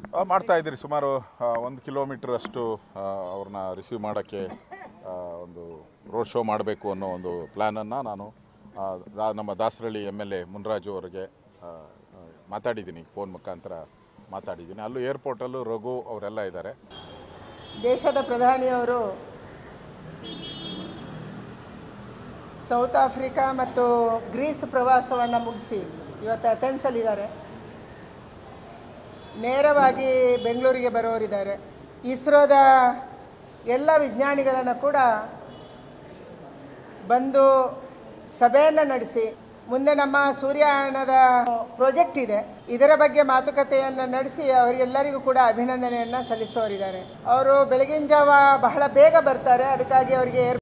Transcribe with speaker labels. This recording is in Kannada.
Speaker 1: ಆ, ಮಾಡ್ತಾ ಇದ್ದೀರಿ ಸುಮಾರು ಒಂದು ಕಿಲೋಮೀಟರ್ ಅಷ್ಟು ಆ, ಅವ್ರನ್ನ ರಿಸೀವ್ ಮಾಡೋಕ್ಕೆ ಆ, ಒಂದು ರೋಡ್ ಶೋ ಮಾಡಬೇಕು ಅನ್ನೋ ಒಂದು ಪ್ಲ್ಯಾನನ್ನು ನಾನು ಆ, ದಾ- ನಮ್ಮ Dasarahalli M L A Muniraju ಅವರಿಗೆ ಆ, ಆ, ಮಾತಾಡಿದ್ದೀನಿ ಫೋನ್ ಮುಖಾಂತರ ಮಾತಾಡಿದ್ದೀನಿ ಅಲ್ಲೂ ಏರ್ಪೋರ್ಟಲ್ಲೂ ರಘು ಅವರೆಲ್ಲ ಇದ್ದಾರೆ
Speaker 2: ದೇಶದ ಪ್ರಧಾನಿಯವರು ಸೌತ್ ಆಫ್ರಿಕಾ ಮತ್ತು ಗ್ರೀಸ್ ಪ್ರವಾಸವನ್ನು ಮುಗಿಸಿ ಇವತ್ತು ಅಥೆನ್ಸಲ್ಲಿದ್ದಾರೆ ನೇರವಾಗಿ ಬೆಂಗಳೂರಿಗೆ ಬರೋರಿದ್ದಾರೆ ಇಸ್ರೋದ ಎಲ್ಲ ವಿಜ್ಞಾನಿಗಳನ್ನು ಕೂಡ ಬಂದು ಸಭೆಯನ್ನು ನಡೆಸಿ ಮುಂದೆ ನಮ್ಮ ಸೂರ್ಯಯಾನದ ಪ್ರಾಜೆಕ್ಟ್ ಇದೆ ಇದರ ಬಗ್ಗೆ ಮಾತುಕತೆಯನ್ನು ನಡೆಸಿ ಅವರಿಗೆಲ್ಲರಿಗೂ ಕೂಡ ಅಭಿನಂದನೆಯನ್ನು ಸಲ್ಲಿಸೋರಿದ್ದಾರೆ ಅವರು ಬೆಳಗಿನ ಜಾವ ಬಹಳ ಬೇಗ ಬರ್ತಾರೆ ಅದಕ್ಕಾಗಿ ಅವರಿಗೆ ಏರ್